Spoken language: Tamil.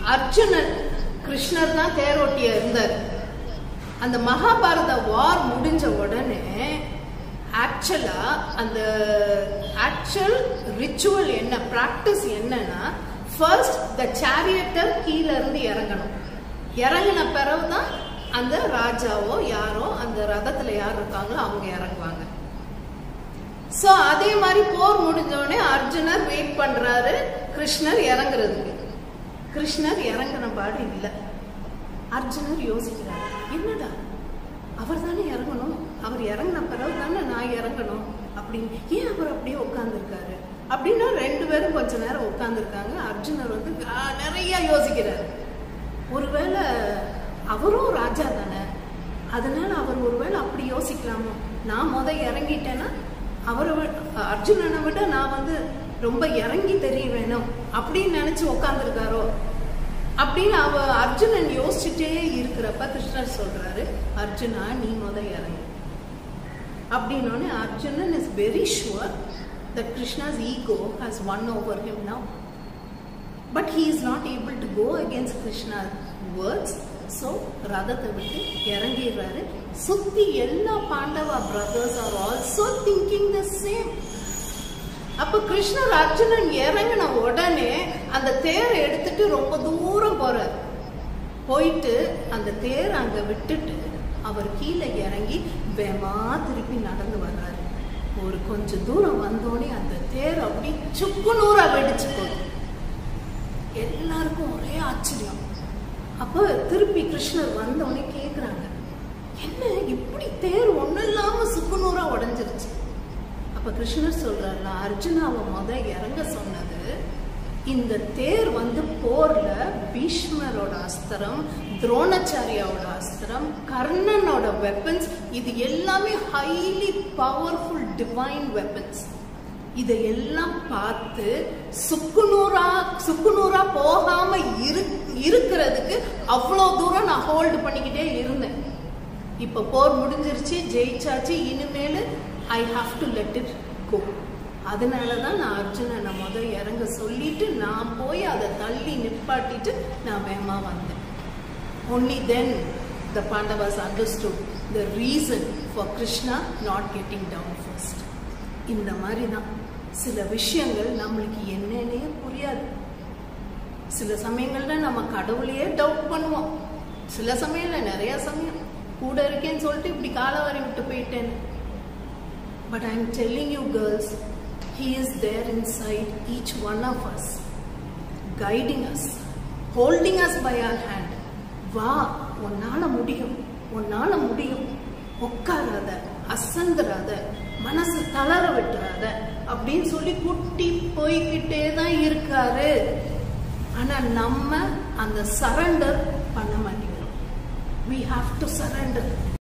அர்ஜுனன் கிருஷ்ணர் தான் தேரோட்டியா இருந்தார் அந்த மகாபாரத வார் முடிஞ்ச உடனே ஆக்சுவலா அந்த ஆக்சுவல் ரிச்சுவல் என்ன பிராக்டிஸ் என்னன்னா ஃபர்ஸ்ட் த சேரியட்டர் கீழ இருந்து இறங்கணும் இறங்கின பிறகுதான் அந்த ராஜாவோ யாரோ அந்த ரதத்துல யார் இருக்காங்களோ அவங்க இறங்குவாங்க சோ அதே மாதிரி போர் முடிஞ்ச உடனே அர்ஜுனர் வெயிட் பண்றாரு கிருஷ்ணர் இறங்குறதுக்கு கிருஷ்ணர் இறங்கின பாடு இல்ல அர்ஜுனர் யோசிக்கிறார் என்னடா அவர் தானே இறங்கணும் அவர் இறங்கின பிறகு தானே நான் இறங்கணும் அப்படின்னு ஏன் அவர் அப்படியே உட்கார்ந்துருக்காரு அப்படின்னா ரெண்டு பேரும் கொஞ்ச நேரம் உட்கார்ந்துருக்காங்க அர்ஜுனர் வந்து ஆ, நிறைய யோசிக்கிறார் ஒருவேளை அவரும் ராஜா தானே அதனால அவர் ஒருவேளை அப்படி யோசிக்கலாமோ நான் முத இறங்கிட்டேன்னா அவரை விட அர்ஜுனனை விட நான் வந்து ரொம்ப இறங்கி தெரிய வேணும் அப்படின்னு நினைச்சு உட்காந்துருக்காரோ அப்படின்னு அவ அர்ஜுனன் யோசிச்சுட்டே இருக்கிறப்ப கிருஷ்ணர் சொல்றாரு அர்ஜுனா நீ முத இறங்கு அப்படின்னோடனே Arjunan is very sure that Krishna's ego has won over him now. But he is not able to go against Krishna's words. So, ரதத்தை விட்டு இறங்கிடுறாரு சுத்தி எல்லா Pandava brothers are also thinking the same அப்ப கிருஷ்ணர் அர்ஜுனன் இறங்கின உடனே அந்த தேரை எடுத்துட்டு ரொம்ப தூரம் போறார் போயிட்டு அந்த தேர் அங்க விட்டுட்டு அவர் கீழே இறங்கி வேமா திருப்பி நடந்து வர்றாரு ஒரு கொஞ்சம் தூரம் வந்தோடனே அந்த தேர் அப்படி சுக்கு நூறா வெடிச்சு போகுது எல்லாருக்கும் ஒரே ஆச்சரியம் அப்ப திருப்பி கிருஷ்ணர் வந்தோடனே கேக்குறாங்க என்ன இப்படி தேர் ஒண்ணும் இல்லாம சுக்கு நூறா உடஞ்சிருச்சு அப்ப கிருஷ்ணர் சொல்றாருல அர்ஜுனாவை முத இறங்க சொன்னது இந்த தேர் வந்து போர்ல பீஷ்மரோட அஸ்திரம் துரோணாச்சாரியாவோட அஸ்திரம் கர்ணனோட வெப்பன்ஸ் இது எல்லாமே ஹைலி பவர்ஃபுல் டிவைன் வெப்பன்ஸ் இதையெல்லாம் பார்த்து சுக்குநூறா சுக்குநூறா போகாம இரு இருக்கிறதுக்கு அவ்வளோ தூரம் நான் ஹோல்டு பண்ணிக்கிட்டே இருந்தேன் இப்ப போர் முடிஞ்சிருச்சு ஜெயிச்சாச்சு இனிமேல் I have to let it go அதனால தான் நான் அர்ஜுனனை முத இறங்க சொல்லிட்டு நான் போய் அதை தள்ளி நிப்பாட்டிட்டு நான் வேகமா வந்தேன் only then the Pandavas understood the reason for Krishna not getting down first. இந்த மாதிரி தான் சில விஷயங்கள் நம்மளுக்கு என்னன்னே புரியாது சில சமயங்கள்ல நம்ம கடவுளையே டவுட் பண்ணுவோம் சில சமயம்ல நிறைய சமயம் கூட இருக்கேன்னு சொல்லிட்டு இப்படி காலவாரி விட்டு போயிட்டேன்னு but I am telling you girls he is there inside each one of us guiding us holding us by our hand வா உன்னால முடியும் உன்னால முடியும் உட்காராத அசந்துராத மனசு தளர விட்டுறாத அப்படின்னு சொல்லி குட்டி போய்கிட்டே தான் இருக்காரு ஆனா நம்ம அந்த சரண்டர் பண்ண மாட்டேங்கிறோம் we have to surrender